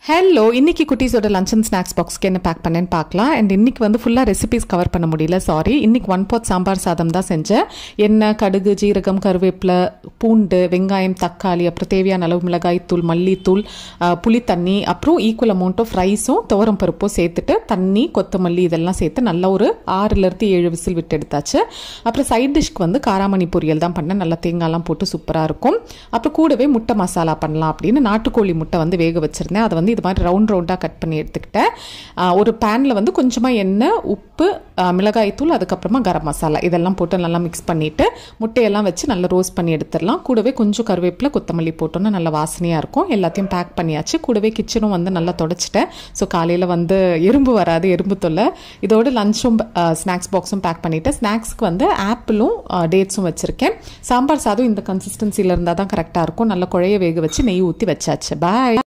hello இன்னைக்கு குட்டீஸோட lunch and snacks பாக்ஸ்க்கு என்ன பேக் பண்ணேன்னு பார்க்கலாம் அண்ட் இன்னைக்கு வந்து ஃபுல்லாக ரெசிபிஸ் கவர் பண்ண முடியல சாரி இன்னைக்கு ஒன் பாட் சாம்பார் சாதம் தான் செஞ்சேன் எண்ணெய் கடுகு ஜீரகம் கருவேப்பிலை பூண்டு வெங்காயம் தக்காளி அப்புறம் தேவையான அளவு மிளகாய் தூள் மல்லித்தூள் அஹ், புளி தண்ணி அப்புறம் ஈக்குவல் அமௌண்ட் ஆஃப் ரைஸும் துவரம் பருப்பும் சேர்த்துட்டு தண்ணி கொத்தமல்லி இதெல்லாம் சேர்த்து நல்லா ஒரு ஆறுலேருந்து ஏழு விசில் விட்டு எடுத்தாச்சு அப்புறம் சைட் டிஷ்க்கு வந்து காராமணி பொரியல் தான் பண்ணேன் நல்லா தேங்காய்லாம் போட்டு சூப்பராக இருக்கும் அப்புறம் கூடவே முட்டை மசாலா பண்ணலாம் அப்படின்னு நாட்டுக்கோழி முட்டை வந்து வேக வச்சிருந்தேன் அதை வந்து இது மாதிரி ரவுண்ட் ரவுண்டாக கட் பண்ணி எடுத்துக்கிட்டேன் ஆஹ் ஒரு பேனில் வந்து கொஞ்சமாக எண்ணெய் உப்பு ஆஹ் மிளகாய்த்தூள் அதுக்கப்புறமா கரம் மசாலா இதெல்லாம் போட்டு நல்லா மிக்ஸ் பண்ணிவிட்டு முட்டையெல்லாம் வச்சு நல்லா ரோஸ்ட் பண்ணி எடுத்துடலாம் கூடவே கொஞ்சம் கருவேப்பிலை கொத்தமல்லி போட்டோன்னா நல்லா வாசனையாக இருக்கும் எல்லாத்தையும் பேக் பண்ணியாச்சு கூடவே கிச்சனும் வந்து நல்லா தொடச்சிட்டேன் ஸோ காலையில் வந்து எறும்பு வராது எறும்பு தொல்லை இதோட லஞ்சும் ஸ்நாக்ஸ் பாக்ஸும் பேக் பண்ணிவிட்டேன் ஸ்நாக்ஸ்க்கு வந்து ஆப்பிளும் டேட்ஸும் வச்சுருக்கேன் சாம்பார் சாதம் இந்த கன்சிஸ்டன்சியில் இருந்தால் தான் கரெக்டாக இருக்கும் நல்லா குழைய வேக வச்சு நெய் ஊற்றி வச்சாச்சு பாய்